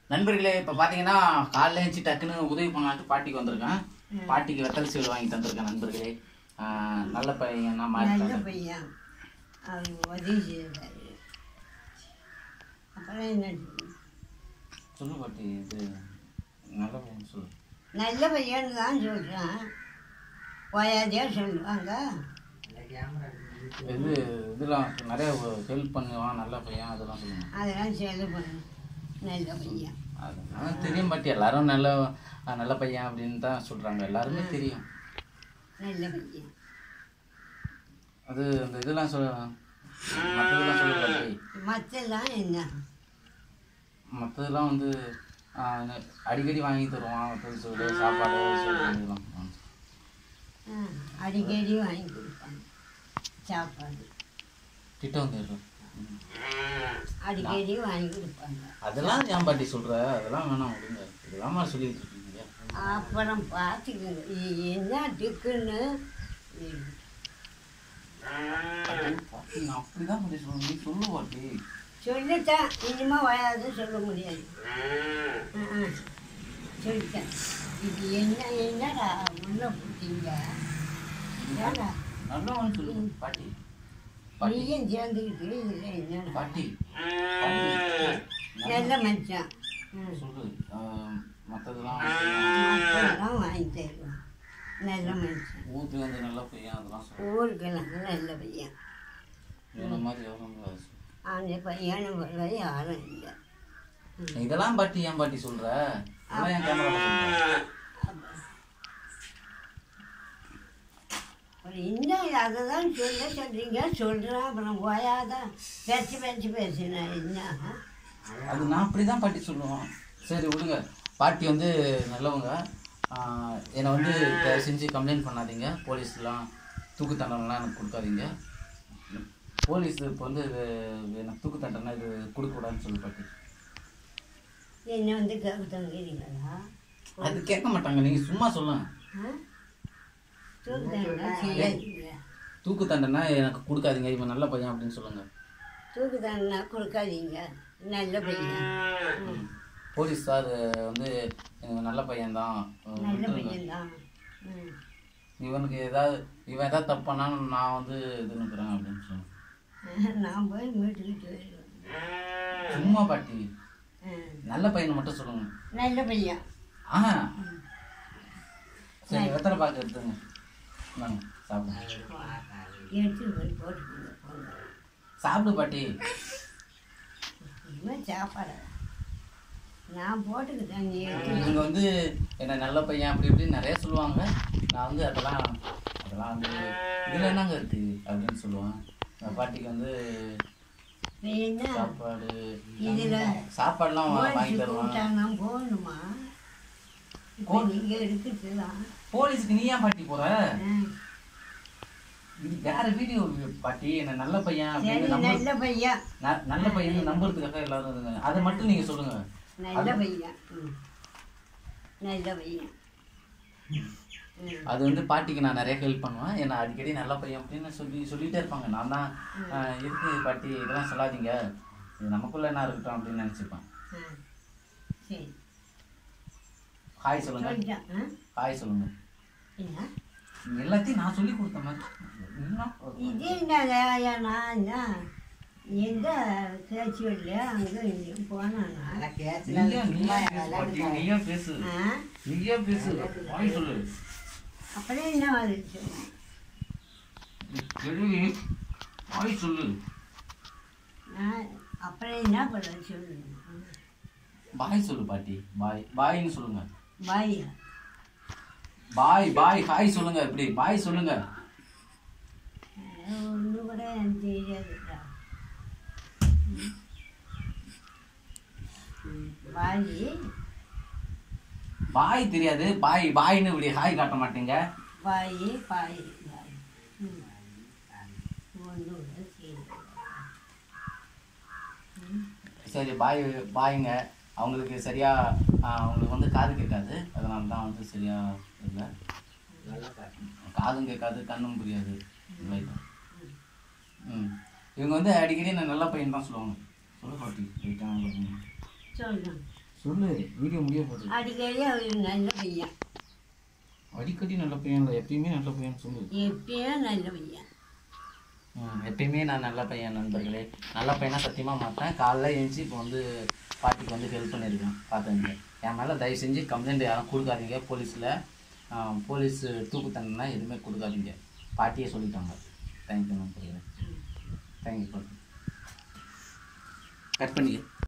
நண்பர்களே இப்போ பார்த்தீங்கன்னா காலைல எழுந்துச்சு டக்குன்னு உதவி பண்ணலான்ட்டு பாட்டிக்கு வந்திருக்கேன் பாட்டிக்கு வெத்தலை சீடு வாங்கி தந்திருக்கேன் நண்பர்களே ஆஹ் நல்ல பையன் நான் மாறி நல்ல தந்தேன் பையன் அவர் உதவி செய்தார் அப்புறம் என்ன சொல்லு பாட்டி இது நல்ல பையன் சொல்லு நல்ல பையன்னு தான் சொல்கிறேன் போயாதே சொல்லுவாங்க இது இதெல்லாம் நிறைய ஹெல்ப் பண்ணுவான் நல்ல பையன் அதெல்லாம் சொல்லுங்க அதெல்லாம் செலவு பண்ணு நல்ல பையன் அதெல்லாம் தெரியும் பாட்டி எல்லாரும் நல்ல ஆஹ் நல்ல பையன் அப்படின்னு தான் சொல்றாங்க எல்லாருமே தெரியும் நல்ல பையன் அது அந்த இதெல்லாம் சொல்ல மற்றதெல்லாம் சொல்லு பாட்டி மற்றெல்லாம் என்ன மற்றதெல்லாம் வந்து ஆஹ் அடிக்கடி வாங்கி தருவான் மற்றது சொல்லு சாப்பாடு சொல்லு இதெல்லாம் ஆ, அடிக்கடி வாங்கி கொடுப்பாங்க சாப்பாடு கிட்ட வந்து அடிக்கடி வாங்கி கொடுப்பாங்க அதெல்லாம் ஏன் பாட்டி சொல்ற அதெல்லாம் வேணாம் விடுங்க இதெல்லாம் சொல்லிட்டு இருக்கீங்க அப்புறம் பார்த்துக்கோங்க இது என்ன டிக்குன்னு பாட்டி நான் அப்படிதான் பாட்டி சொல்லுவேன் நீ சொல்லு பாட்டி சொல்லிட்டேன் இனிமே வராது சொல்ல முடியாது ஆ, ஆ. சொல்லிட்டேன் இது என்ன என்னடா உள்ள போட்டீங்க ஏடா நல்லவன் சொல்லு பாட்டி பாட்டி நீயும் சேர்ந்துக்கிட்டு இதில் என்னடா பாட்டி பாட்டி நல்ல மனுஷன் ம். சொல்லு ஆஹ் மற்றதெல்லாம் மக்கள்லாம் வாங்கி தருவான் நல்ல மனுஷன் ஊருக்கு வந்து நல்ல பையன் அதெல்லாம் சொல்லு ஊருக்கெல்லாம் நல்ல பையன் இந்த மாதிரி எவ்வளோ சொல்லு. அந்த பையனை போல யாரும் இல்லை இதெல்லாம் பாட்டி ஏன் பாட்டி சொல்ற அதெல்லாம் என் கேமரா சொல்ற அப்புறம் இன்னும் அதை தான் சொல்ல சொல்றீங்க சொல்கிறேன் அப்புறம் போயாதான் பேசி பேசி பேசினேன் என்ன அது நான் அப்படிதான் பாட்டி சொல்லுவேன் சரி விடுங்க பாட்டி வந்து நல்லவங்க ஆஹ் என்னை வந்து தயவு செஞ்சு கம்ப்ளைண்ட் பண்ணாதீங்க போலீஸ்லாம் தூக்கு தண்டனைலாம் எனக்கு கொடுக்காதீங்க போலீஸ் இப்போ வந்து இது எனக்கு தூக்கு தண்டனை இது கொடுக்கக்கூடாதுன்னு சொல்லு பாட்டி என்ன வந்து கேட்குறீங்களா அது கேட்க மாட்டாங்க நீங்கள் சும்மா சொல்லுங்க தூக்குதாங்க செய்யாதீங்க தூக்கு தண்டனை எனக்கு கொடுக்காதீங்க இவன் நல்ல பையன் அப்படின்னு சொல்லுங்க தூக்குதாங்கன்னா கொடுக்காதீங்க நல்ல பையன் ம். போலீஸ் சார் வந்து இவன் நல்ல பையன்தான் நல்ல விட்டுருங்க. பையன் தான் ம் இவனுக்கு ஏதாவது இவன் ஏதாவது தப்பு பண்ணாலும் நான் வந்து இது நிற்கிறேன் அப்படின்னு சொல்லுவேன் நான் போய் மீட்டுக்கிட்டு வருவேன் சும்மா பாட்டி ம். நல்ல பையனை மட்டும் சொல்லுங்க நல்ல பையன் ஆ சரி வெத்தலை பாக்கு எடுத்துங்க இந்தாங்க சாப்பிடுங்க எடுத்து போய் போட்டுக்கோங்க போங்க சாப்பிடு பாட்டி இனிமேல் சாப்பாடு நான் போட்டுக்கிட்டேன் நீ எடுத்து இவங்க வந்து என்ன நல்ல பையன் அப்படி இப்படின்னு நிறைய சொல்லுவாங்க நான் வந்து அதெல்லாம் அதெல்லாம் வந்து இதில் என்னங்க இருக்கு அப்படின்னு சொல்லுவேன் அந்த பாட்டிக்கு வந்து இப்ப என்ன சாப்பாடு இதுல சாப்பாடுலாம் வா- வாங்கி போலீஸ் தருவான் கூப்பிட்டாங்கன்னா போகணுமா இப்போ நீங்கள் எடுத்துக்கலாம் போலீஸுக்கு நீ ஏன் பாட்டி போற ம். இது வேற வீடியோ பாட்டி என்ன நல்ல பையன் சரி அப்படின்னு நம்ப நல்ல பையன் ந- நல்ல பையன் நம்புறதுக்காக எல்லாரும் இருங்க. அதை மட்டும் நீங்க சொல்லுங்க நல்ல பையன் ம். நல்ல பையன் ம். அது வந்து பாட்டிக்கு நான் நிறைய ஹெல்ப் பண்ணுவேன் ஏன்னா அடிக்கடி நல்ல பையன் அப்படின்னு சொல்லி சொல்லிட்டே இருப்பாங்க நான் தான் ஆஹ், இருக்கு பாட்டி இதெல்லாம் சொல்லாதீங்க இது நமக்குள்ள என்ன இருக்கட்டும் அப்படின்னு நினைச்சுப்பேன் ஆ. சரி ஹாய் சொல்லுங்க சொல்லிட்டேன் ஆ? ஹாய் சொல்லுங்க என்ன எல்லாத்தையும் நான் சொல்லி கொடுத்த மாதிரி என்ன? இது என்ன நான் என்ன எந்த பேச்சு வரலையா அங்கே இங்கேயும் போனேன் நீயே நீயே பேசு பாட்டி, நீயே பேசு ஆ நீயே பேசு ஹாய் சொல்லு அப்புறம் என்ன வந்துச்சு கேள்வி ஹாய் சொல்லு நான் அப்புறம் என்ன பண்ண சொல்லுங்க பாய் சொல்லு பாட்டி பாய் பாய்னு சொல்லுங்க பாயா பாய் பாய் ஹாய் சொல்லுங்க இப்படி பாய் சொல்லுங்க ஒன்று கூட எனக்கு தெரியாதுடா பாய் பாய் தெரியாது பாய் பாய்னு இப்படி ஹாய் காட்ட மாட்டீங்க பாய் பாய் பாய் ஒன்று கூட தெரியாது சரி பாய் பாய்ங்க அவங்களுக்கு சரியா ஆ, அவங்களுக்கு வந்து காது கேட்காது அதனால தான் வந்து சரியா இல்லை காதும் கேட்காது கண்ணும் புரியாது லைட்டா. ம் இவங்க வந்து அடிக்கடி நான் நல்ல பையன் தான் சொல்லுவாங்க சொல்லு பாட்டி ரைட்டா சொல்லுங்க சொல்லு வீடியோ முடிய போகுது அடிக்கடி அவர் நல்ல பையன் அடிக்கடி நல்ல பையன் இல்லை எப்பயுமே நல்ல பையன் சொல்லு எப்பயும் நல்ல பையன் ம், எப்பயுமே நான் நல்ல பையன் நண்பர்களே நல்ல பையனா சத்தியமாக மாட்டேன் காலைல எழுந்துச்சி இப்போ வந்து பாட்டிக்கு வந்து ஹெல்ப் பண்ணியிருக்கேன் பார்த்துங்க என் மேலே தயவு செஞ்சு கம்ப்ளைண்ட் யாரும் கொடுக்காதீங்க போலீஸில் போலீஸ் தூக்கு தண்டனை எதுவுமே கொடுக்காதீங்க பாட்டியே சொல்லிட்டாங்க தேங்க்யூ நண்பர்களே தேங்க்யூ கட் பண்ணிக்க